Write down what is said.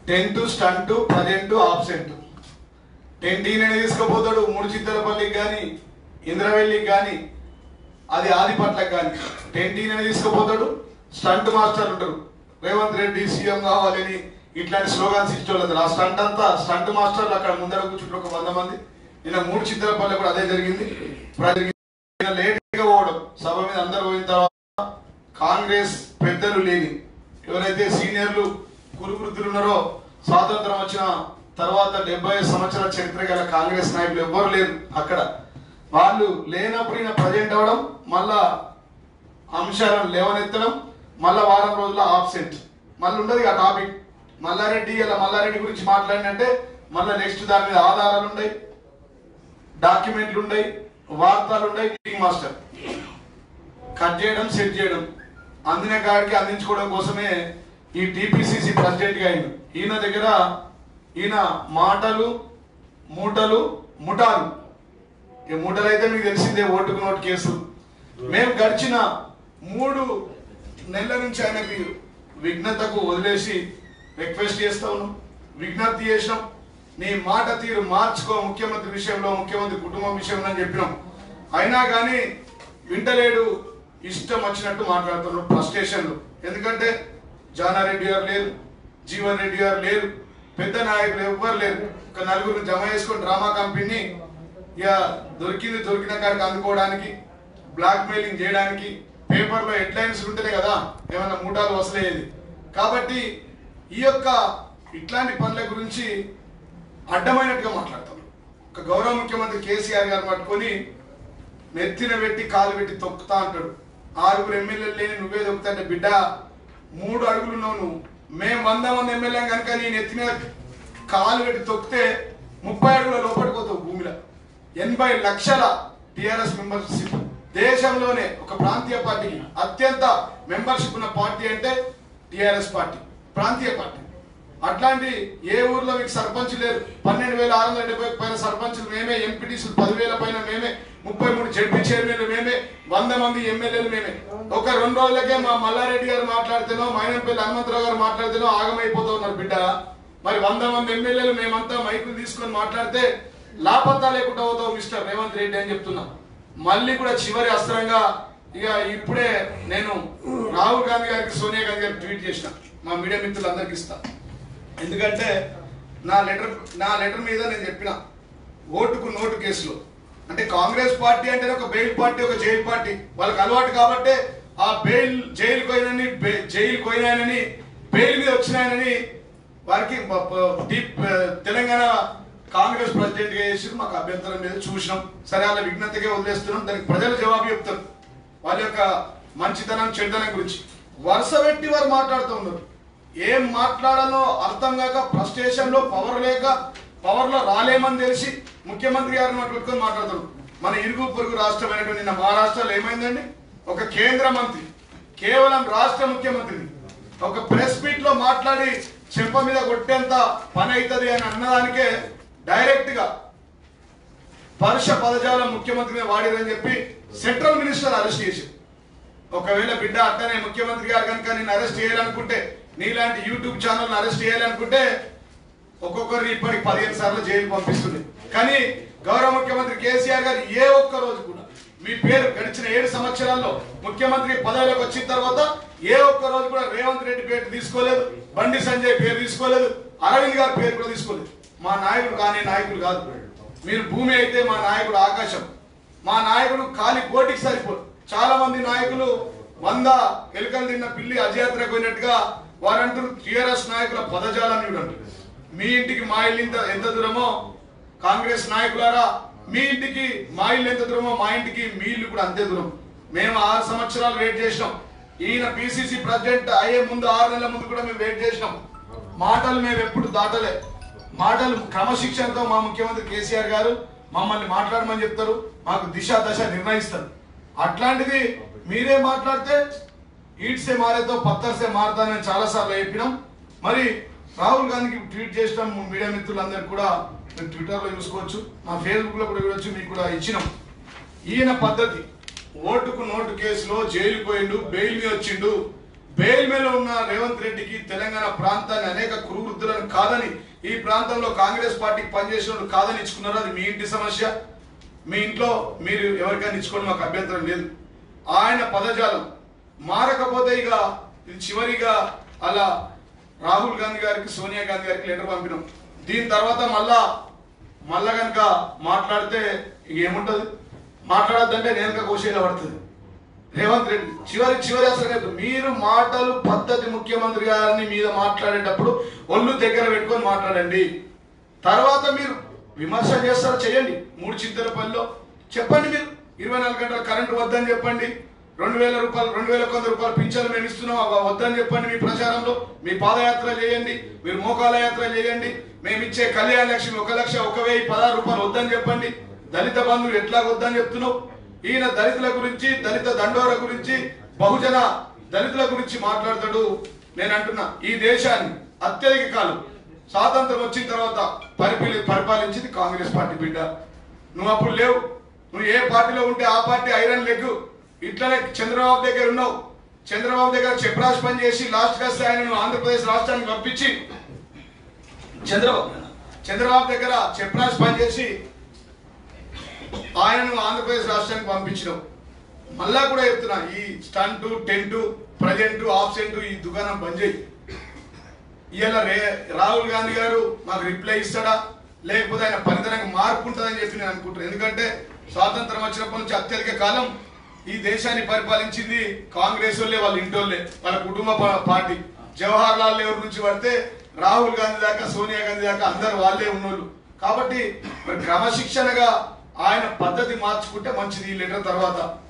Tenth student present absent tenth ఈయన తీసుకుపోతాడు మూడు చిత్తలపల్లికి కానీ ఇంద్రవెల్లికి కానీ అది ఆదిపట్లకు కానీ టెన్త్ ఈయన తీసుకుపోతాడు స్టంట్ మాస్టర్ ఉంటారు రేవంత్ రెడ్డి సీఎం కావాలని ఇట్లాంటి స్లోగాన్స్ ఇచ్చేవాళ్ళు ఆ స్టంట్ అంతా స్టంట్ మాస్టర్లు అక్కడ ముందర కూర్చుంటారు ఒక వంద మంది నిన్న మూడు చిత్తలపల్లి కూడా అదే జరిగింది లేట్ గా పోవడం సభ మీద అందరు పోయిన తర్వాత కాంగ్రెస్ పెద్దలు లేని ఎవరైతే సీనియర్లు కురువృద్ధులు ఉన్నారో స్వాతంత్రం వచ్చిన తర్వాత డెబ్బై సంవత్సరాల చరిత్ర గల కాంగ్రెస్ నాయకులు ఎవ్వరు లేరు అక్కడ వాళ్ళు లేనప్పుడు ఈయన ప్రజెంట్ అవ్వడం మళ్ళా అంశాలను లేవనెత్తడం మళ్ళా వారం రోజుల ఆబ్సెంట్ మళ్ళీ ఉండదు ఆ టాపిక్ మల్లారెడ్డి ఇలా మల్లారెడ్డి గురించి మాట్లాడినంటే మళ్ళీ నెక్స్ట్ దాని మీద ఆధారాలు ఉన్నాయి డాక్యుమెంట్లు ఉన్నాయి వార్తలు ఉన్నాయి మీటింగ్ మాస్టర్ కట్ చేయడం సెట్ చేయడం అందిన కాడికి అందించుకోవడం కోసమే ఈ టిపిసిసి ప్రెసిడెంట్ గా అయింది ఈయన దగ్గర ఈయన మాటలు మూటలు ముఠాలు ఈ మూటలు అయితే మీకు తెలిసిందే ఓటుకు నోటు కేసు మేము గడిచిన మూడు నెలల నుంచి ఆయనకి విఘ్నతకు వదిలేసి రిక్వెస్ట్ చేస్తా ఉన్నాం విజ్ఞప్తి చేసినాం నీ మాట తీరు మార్చుకో ముఖ్యమంత్రి విషయంలో ముఖ్యమంత్రి కుటుంబం విషయంలో అని చెప్పినాం అయినా కానీ వింటలేడు ఇష్టం వచ్చినట్టు మాట్లాడుతున్నాడు ఫ్రస్ట్రేషన్లు ఎందుకంటే జానారెడ్డి గారు లేరు జీవన్ రెడ్డి గారు లేరు పెద్ద నాయకులు ఎవ్వరు లేరు ఒక నలుగురు జమ చేసుకొని డ్రామా కంపెనీ ఇక దొరికింది దొరికిన కాడికి అందుకోవడానికి బ్లాక్ మెయిలింగ్ చేయడానికి పేపర్లో హెడ్లైన్స్ ఉంటేనే కదా ఏమైనా మూటాలు వసలేది కాబట్టి ఈ యొక్క ఇట్లాంటి పనుల గురించి అడ్డమైనట్టుగా మాట్లాడతాం ఒక గౌరవ ముఖ్యమంత్రి కేసీఆర్ గారు పట్టుకొని నెత్తిన పెట్టి కాలు పెట్టి తొక్కుతా అంటాడు ఆరుగురు ఎమ్మెల్యేలు లేని నువ్వే తొక్కుతా అంటే బిడ్డ మూడు అడుగులు ఉన్నావు నువ్వు మేము వంద మంది ఎమ్మెల్యే కనుక నీ నెత్తి మీద కాలు పెట్టి తొక్కితే ముప్పై అడుగుల లోపలికి పోతావు భూమిలో ఎనభై లక్షల టిఆర్ఎస్ మెంబర్షిప్ దేశంలోనే ఒక ప్రాంతీయ పార్టీకి అత్యంత మెంబర్షిప్ ఉన్న పార్టీ అంటే టిఆర్ఎస్ పార్టీ ప్రాంతీయ పార్టీ అట్లాంటి ఏ ఊర్లో మీకు సర్పంచ్ లేరు పన్నెండు వేల ఆరు వందల డెబ్బై పైన సర్పంచులు మేమే ఎంపీటీసీలు పదివేల పైన మేమే ముప్పై మూడు జడ్పీ చైర్మన్లు మేమే వంద మంది ఎమ్మెల్యేలు మేమే ఒక రెండు రోజులకే మా మల్లారెడ్డి గారు మాట్లాడితేనో మైనంపల్లి హనుమంతరావు గారు మాట్లాడితేనో ఆగమైపోతూ ఉన్నారు బిడ్డ మరి వంద మంది ఎమ్మెల్యేలు మేమంతా మైకులు తీసుకొని మాట్లాడితే లాపత్తా లేకుండా అవుతావు మిస్టర్ రేవంత్ రెడ్డి అని చెప్తున్నా మళ్ళీ కూడా చివరి అస్త్రంగా ఇక ఇప్పుడే నేను రాహుల్ గాంధీ గారికి సోనియా గాంధీ గారికి ట్వీట్ చేసిన మా మీడియా మిత్రులందరికీ ఇస్తా ఎందుకంటే నా లెటర్ నా లెటర్ మీద నేను చెప్పిన ఓటుకు నోటు కేసులో అంటే కాంగ్రెస్ పార్టీ అంటే ఒక బెయిల్ పార్టీ ఒక జైలు పార్టీ వాళ్ళకి అలవాటు కాబట్టి ఆ బెయిల్ జైలు పోయినని జైలు పోయినాయనని బెయిల్ మీద వచ్చినాయనని వారికి ప- ప- డీప్ ఆ, తెలంగాణ కాంగ్రెస్ ప్రెసిడెంట్ గా చేసి మాకు అభ్యంతరం లేదు చూసినాం సరే వాళ్ళ విఘ్నతగా వదిలేస్తున్నాం దానికి ప్రజలు జవాబు చెప్తారు వాళ్ళ యొక్క మంచితనం చెడ్డనం గురించి వరుస పెట్టి వారు మాట్లాడుతూ ఉన్నారు ఏం మాట్లాడాలో అర్థం కాక ఫ్రస్ట్రేషన్ లో పవర్ లేక పవర్ లో రాలేమని తెలిసి ముఖ్యమంత్రి గారిని మాట పెట్టుకొని మాట్లాడుతారు మన ఇరుగు పొరుగు రాష్ట్రమైనటువంటి నిన్న మహారాష్ట్రలో ఏమైందండి ఒక కేంద్ర మంత్రి కేవలం రాష్ట్ర ముఖ్యమంత్రిని ఒక ప్రెస్ మీట్ లో మాట్లాడి చెంప మీద కొట్టేంత పని అవుతుంది అని అన్నదానికే డైరెక్ట్ గా పరుష పదజాలం ముఖ్యమంత్రి మీద వాడిరని చెప్పి సెంట్రల్ మినిస్టర్ అరెస్ట్ చేశారు ఒకవేళ బిడ్డ అట్టనే ముఖ్యమంత్రి గారు కనుక నేను అరెస్ట్ చేయాలనుకుంటే నీలాంటి యూట్యూబ్ ఛానల్ అరెస్ట్ చేయాలనుకుంటే ఒక్కొక్కరిని ఇప్పటికి పదిహేను సార్లు జైలు పంపిస్తుంది కానీ గౌరవ ముఖ్యమంత్రి కేసీఆర్ గారు ఏ ఒక్క రోజు కూడా మీ పేరు గడిచిన ఏడు సంవత్సరాల్లో ముఖ్యమంత్రి పదవిలోకి వచ్చిన తర్వాత ఏ ఒక్క రోజు కూడా రేవంత్ రెడ్డి పేరు తీసుకోలేదు బండి సంజయ్ పేరు తీసుకోలేదు అరవింద్ గారి పేరు కూడా తీసుకోలేదు మా నాయకుడు కానీ నాయకులు కాదు మీరు భూమి అయితే మా నాయకుడు ఆకాశం మా నాయకుడు కాలి కోటికి సరిపోదు చాలా మంది నాయకులు వంద ఎలుకలు తిన్న పిల్లి అజయాత్రకు పోయినట్టుగా వారంటారు టిఆర్ఎస్ నాయకుల పదజాలాన్ని చూడండి మీ ఇంటికి మా ఇల్లు ఇంత ఎంత దూరమో కాంగ్రెస్ నాయకులారా మీ ఇంటికి మా ఇల్లు ఎంత దూరమో మా ఇంటికి మీ ఇల్లు కూడా అంతే దూరం మేము ఆరు సంవత్సరాలు వెయిట్ చేసినాం ఈయన పిసిసి ప్రెసిడెంట్ అయ్యే ముందు ఆరు నెలల ముందు కూడా మేము వెయిట్ చేసినాం మాటలు మేము ఎప్పుడు దాటలే మాటలు క్రమశిక్షణతో మా ముఖ్యమంత్రి కేసీఆర్ గారు మమ్మల్ని మాట్లాడమని చెప్తారు మాకు దిశ దశ నిర్ణయిస్తారు అట్లాంటిది మీరే మాట్లాడితే ఈడ్సే మారేతో పత్తర్సే మారతానని చాలా సార్లు చెప్పినాం మరి రాహుల్ గాంధీకి ట్వీట్ చేసినాం మీడియా మిత్రులందరూ కూడా మీరు ట్విట్టర్లో చూసుకోవచ్చు మా ఫేస్బుక్లో కూడా చూడొచ్చు మీకు కూడా ఇచ్చినాం ఈయన పద్ధతి ఓటుకు నోటు కేసులో జైలు పోయిండు బెయిల్ మీద వచ్చిండు బెయిల్ మీద ఉన్న రేవంత్ రెడ్డికి తెలంగాణ ప్రాంతాన్ని అనేక కురువృద్ధులను కాదని ఈ ప్రాంతంలో కాంగ్రెస్ పార్టీకి పనిచేసిన వాళ్ళు కాదని ఇచ్చుకున్నారు అది మీ ఇంటి సమస్య మీ ఇంట్లో మీరు ఎవరికైనా ఇచ్చుకోండి మాకు అభ్యంతరం లేదు ఆయన పదజాలం మారకపోతే ఇక ఇది చివరిగా అలా రాహుల్ గాంధీ గారికి సోనియా గాంధీ గారికి లెటర్ పంపినాం దీని తర్వాత మళ్ళా మళ్ళా కనుక మాట్లాడితే ఇక ఏముంటది మాట్లాడద్దంటే నేను కోసేలా పడుతుంది రేవంత్ రెడ్డి చివరి చివరి అసలు లేదు. మీరు మాటలు పద్ధతి ముఖ్యమంత్రి గారిని మీద మాట్లాడేటప్పుడు ఒళ్ళు దగ్గర పెట్టుకొని మాట్లాడండి తర్వాత మీరు విమర్శ చేస్తారో చేయండి మూడు చింతలపల్లిలో చెప్పండి మీరు ఇరవై నాలుగు గంటల కరెంటు వద్దని చెప్పండి రెండు వేల రూపాయలు రెండు వేల కొంత రూపాయలు పింఛన్లు మేము ఇస్తున్నాం అవి వద్దని చెప్పండి మీ ప్రచారంలో మీ పాదయాత్ర చేయండి మీరు మోకాల యాత్ర చేయండి మేము ఇచ్చే కళ్యాణ లక్ష్మి ఒక లక్ష ఒక వెయ్యి పదహారు రూపాయలు వద్దని చెప్పండి దళిత బంధువులు ఎట్లా వద్దని చెప్తున్నావు ఈయన దళితుల గురించి దళిత దండోర గురించి బహుజన దళితుల గురించి మాట్లాడతాడు నేను అంటున్నా ఈ దేశాన్ని అత్యధిక కాలం స్వాతంత్రం వచ్చిన తర్వాత పరిపాలి పరిపాలించింది కాంగ్రెస్ పార్టీ బిడ్డ నువ్వు అప్పుడు లేవు నువ్వు ఏ పార్టీలో ఉంటే ఆ పార్టీ ఐరన్ లెగ్ ఇట్లనే చంద్రబాబు దగ్గర ఉన్నావు చంద్రబాబు దగ్గర చెప్రాజ్ పని చేసి లాస్ట్ గా ఆయనను ఆంధ్రప్రదేశ్ రాష్ట్రానికి పంపించి చంద్రబాబు చంద్రబాబు దగ్గర చెప్రాజ్ పని చేసి ఆయనను ఆంధ్రప్రదేశ్ రాష్ట్రానికి పంపించినావు మళ్ళా కూడా చెప్తున్నా ఈ స్టంట్ టెంట్ ప్రజెంట్ ఆబ్సెంట్ ఈ దుకాణం బంద్ చేయి ఇవాళ రే రాహుల్ గాంధీ గారు మాకు రిప్లై ఇస్తాడా లేకపోతే ఆయన పనితనానికి మార్పు ఉంటుందని చెప్పి నేను అనుకుంటున్నాను ఎందుకంటే స్వాతంత్రం వచ్చినప్పటి నుంచి అత్యధిక కాలం ఈ దేశాన్ని పరిపాలించింది కాంగ్రెస్ వాళ్ళే వాళ్ళ ఇంటోళ్ళే వాళ్ళ కుటుంబ పా- పార్టీ జవహర్ లాల్ నెహ్రూ నుంచి పడితే రాహుల్ గాంధీ దాకా సోనియా గాంధీ దాకా అందరు వాళ్ళే ఉన్నోళ్ళు కాబట్టి మరి క్రమశిక్షణగా ఆయన పద్ధతి మార్చుకుంటే మంచిది ఈ లెటర్ తర్వాత